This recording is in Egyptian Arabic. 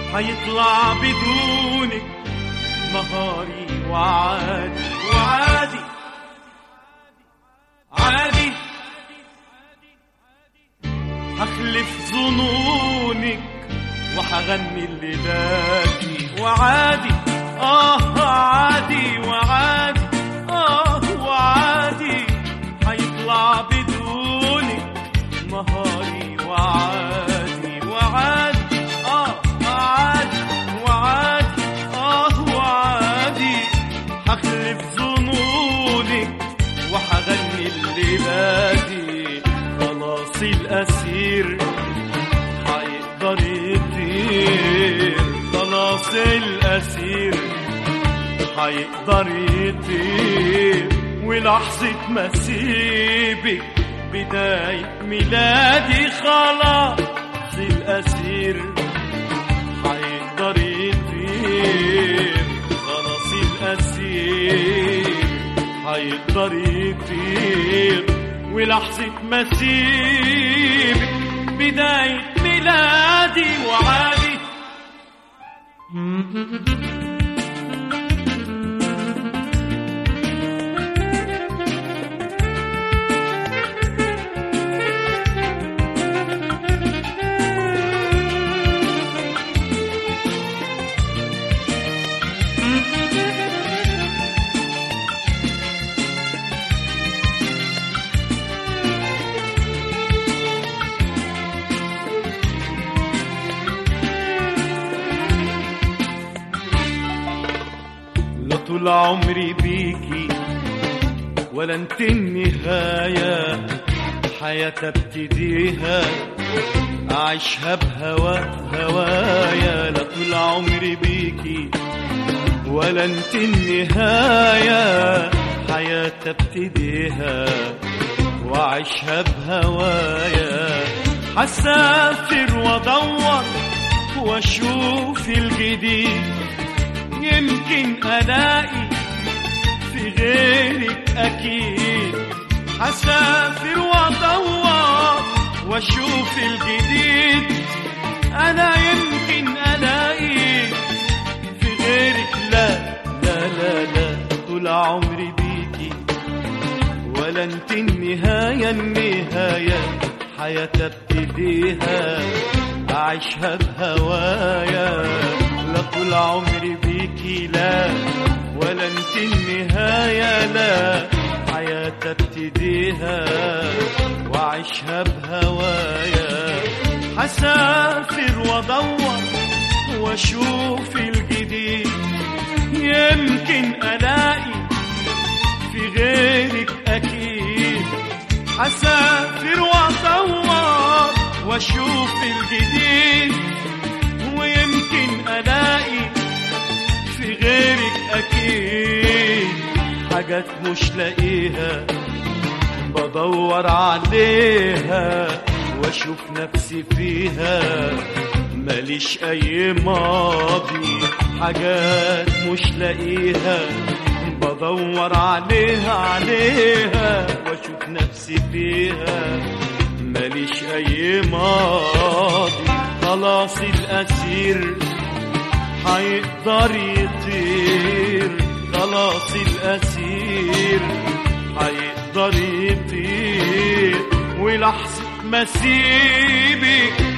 هيطلع بدونك نهاري وعادي وعادي عادي هخلف ظنونك وهغني الليلاتي وعادي اه عادي وعادي اه وعادي هيطلع بدونك نهاري وعادي وعادي اه عادي وعادي اه وعادي هخلف ظنونك وهغني الليلاتي خلاص الأسير هيقدر يطير خلاص الأسير هيقدر يطير ولحظة ما سيبك بداية ميلادي خلاص الأسير هيقدر يطير خلاص الأسير هيقدر يطير ولحظة ما سيبك بداية ميلادي وعادي لا طول عمري بيكي ولا انت النهاية حياة ابتديها أعيشها بهوا هوايا لا طول عمري بيكي ولا انت النهاية حياة ابتديها وأعيشها بهوايا حسافر وادور واشوف الجديد يمكن الاقي في غيرك اكيد هسافر وادور واشوف الجديد انا يمكن الاقي في غيرك لا لا لا لا طول عمري بيكي ولا انت النهاية النهاية حياة ابتديها أعيشها بهوايا لا طول عمري بيكي لا ولا انت النهاية لا حياة ابتديها وأعيشها بهوايا هسافر وادور واشوف الجديد يمكن الاقي في غيرك اكيد هسافر وادور واشوف الجديد ويمكن الاقي في غيرك اكيد حاجات مش لاقيها بدور عليها واشوف نفسي فيها ماليش اي ماضي حاجات مش لاقيها بدور عليها عليها واشوف نفسي فيها ماليش اي ماضي خلاص الاسير هيقدر يطير خلاص الاسير هيقدر يطير ولحظة ما سيبك